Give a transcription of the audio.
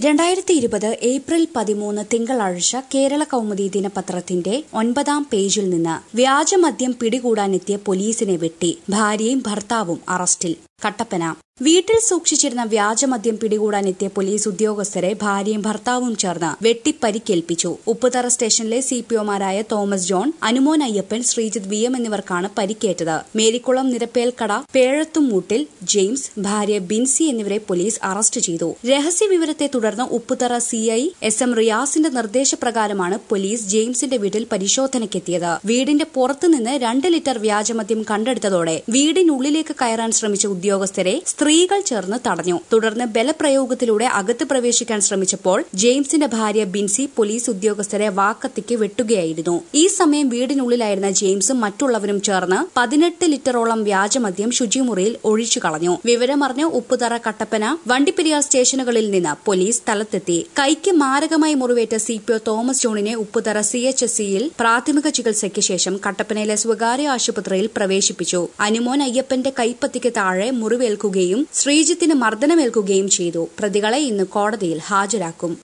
രണ്ടായിരത്തി ഇരുപത് ഏപ്രിൽ പതിമൂന്ന് തിങ്കളാഴ്ച കേരള കൗമുദി ദിനപത്രത്തിന്റെ ഒൻപതാം പേജിൽ നിന്ന് വ്യാജമദ്യം പിടികൂടാനെത്തിയ പോലീസിനെ വെട്ടി ഭാര്യയും ഭർത്താവും അറസ്റ്റിൽ കട്ടപ്പന വീട്ടിൽ സൂക്ഷിച്ചിരുന്ന വ്യാജമദ്യം പിടികൂടാനെത്തിയ പോലീസ് ഉദ്യോഗസ്ഥരെ ഭാര്യയും ഭർത്താവും ചേർന്ന് വെട്ടിപ്പരിക്കേൽപ്പിച്ചു ഉപ്പുതറ സ്റ്റേഷനിലെ സിപിഒമാരായ Thomas John Anumon Ayyappan Sreejith V M എന്നിവർക്കാണ് പരിക്കേറ്റത് മേരിക്കുളം നിരപ്പേൽക്കട പേഴത്തുംമൂട്ടിൽ ജെയിംസ് ഭാര്യ ബിൻസി എന്നിവരെ പോലീസ് അറസ്റ്റ് ചെയ്തു രഹസ്യവിവരത്തെ തുടർന്ന് ഉപ്പുതറ സിഐ എസ് എം റിയാസിന്റെ നിർദ്ദേശപ്രകാരമാണ് പോലീസ് ജെയിംസിന്റെ വീട്ടിൽ പരിശോധനയ്ക്കെത്തിയത് വീടിന്റെ പുറത്തുനിന്ന് രണ്ട് ലിറ്റർ വ്യാജമദ്യം കണ്ടെടുത്തതോടെ വീടിനുള്ളിലേക്ക് കയറാൻ ശ്രമിച്ച ഉദ്യോഗസ്ഥരെ സ്ത്രീകൾ ചേർന്ന് തടഞ്ഞു തുടർന്ന് ബലപ്രയോഗത്തിലൂടെ അകത്ത് പ്രവേശിക്കാൻ ശ്രമിച്ചപ്പോൾ ജെയിംസിന്റെ ഭാര്യ ബിൻസി പോലീസ് ഉദ്യോഗസ്ഥരെ വാക്കത്തിക്ക് വെട്ടുകയായിരുന്നു ഈ സമയം വീടിനുള്ളിലായിരുന്ന ജെയിംസും മറ്റുള്ളവരും ചേർന്ന് പതിനെട്ട് ലിറ്ററോളം വ്യാജമദ്യം ശുചിമുറിയിൽ ഒഴിച്ചു കളഞ്ഞു വിവരമറിഞ്ഞ് ഉപ്പുതറ കട്ടപ്പന വണ്ടിപ്പെരിയാർ സ്റ്റേഷനുകളിൽ നിന്ന് പോലീസ് സ്ഥലത്തെത്തി കൈക്ക് മാരകമായി മുറിവേറ്റ സിപിഒ തോമസ് ജോണിനെ ഉപ്പുതറ സി എച്ച് എസ് സിയിൽ പ്രാഥമിക ചികിത്സയ്ക്ക് ശേഷം കട്ടപ്പനയിലെ സ്വകാര്യ ആശുപത്രിയിൽ പ്രവേശിപ്പിച്ചു അനുമോൻ അയ്യപ്പന്റെ കൈപ്പത്തിക്ക് താഴെ മുറിവേൽക്കുകയും ശ്രീജിത്തിന് മർദ്ദനമേൽക്കുകയും ചെയ്തു പ്രതികളെ ഇന്ന് കോടതിയിൽ ഹാജരാക്കും